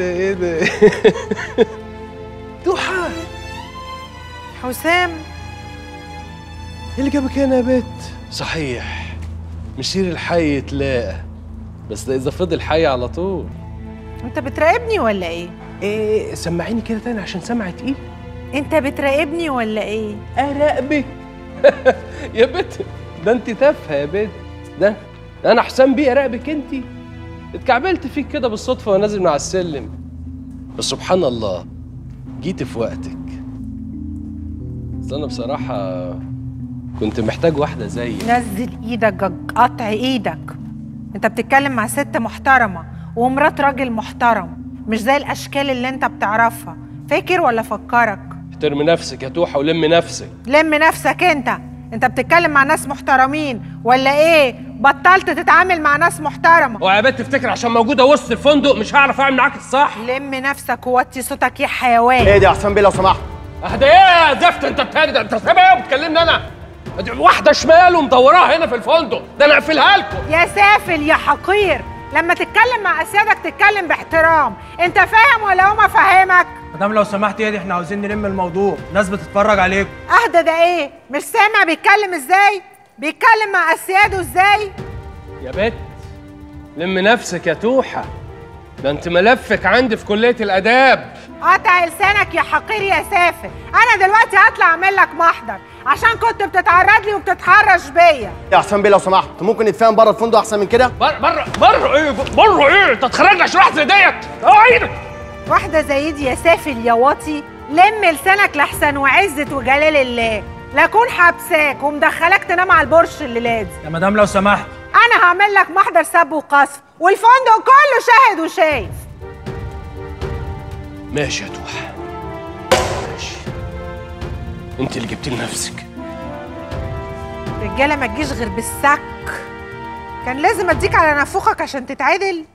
ده ايه ده توحة حسام ايه اللي جابك هنا يا بت صحيح مشير الحي يتلاقى بس ده اذا فضل حي على طول انت بتراقبني ولا ايه ايه سمعيني كده تاني عشان سمعي تقيل انت بتراقبني ولا ايه اراقبك يا بت ده انت تافهه يا بت ده انا حسام بيه اراقبك انت اتكعبلت فيك كده بالصدفه وانا نازل من على السلم بس سبحان الله جيت في وقتك بس انا بصراحه كنت محتاج واحده زيك نزل ايدك جج قطع ايدك انت بتتكلم مع ست محترمه ومرات راجل محترم مش زي الاشكال اللي انت بتعرفها فاكر ولا فكرك احترمي نفسك يا توحه ولمي نفسك لم نفسك انت انت بتتكلم مع ناس محترمين ولا ايه بطلت تتعامل مع ناس محترمه اوعى يا بت تفتكر عشان موجوده وسط الفندق مش هعرف اعمل معاك الصح لم نفسك ووطي صوتك يا حيوان ايه دي يا حسام بيه لو سمحت اهدى ايه يا زفت انت بتهدى انت سامع ايه وبتكلمني انا دي واحده شمال ومدوراها هنا في الفندق ده انا اقفلها لكم يا سافل يا حقير لما تتكلم مع اسيادك تتكلم باحترام انت فاهم ولا هما فاهمك مدام لو سمحت يا دي احنا عاوزين نلم الموضوع ناس بتتفرج عليكم اهدى ده ايه مش سامع بيتكلم ازاي بيتكلم مع اسياده ازاي يا بت لم نفسك يا توحه ده انت ملفك عندي في كليه الاداب قطع لسانك يا حقير يا سافل انا دلوقتي هطلع اعمل لك محضر عشان كنت بتتعرض لي وبتتحرش بيا يا حسام بيه لو سمحت ممكن نتفاهم بره الفندق احسن من كده بره بره بره ايه بره ايه انت تخرجني عشان واحده زي ديت اوعى واحده زي دي يا سافل يا واطي لم لسانك لحسن وعزة وجلال الله لا اكون حبساك ومدخلاك تنام على البرش الليلة دي يا مدام لو سمحت انا هعمل لك محضر سب وقذف والفندق كله شاهد وشايف ماشي يا توحه ماشي انت اللي جبتي لنفسك رجاله ما تجيش غير بالسك كان لازم اديك على نافوخك عشان تتعدل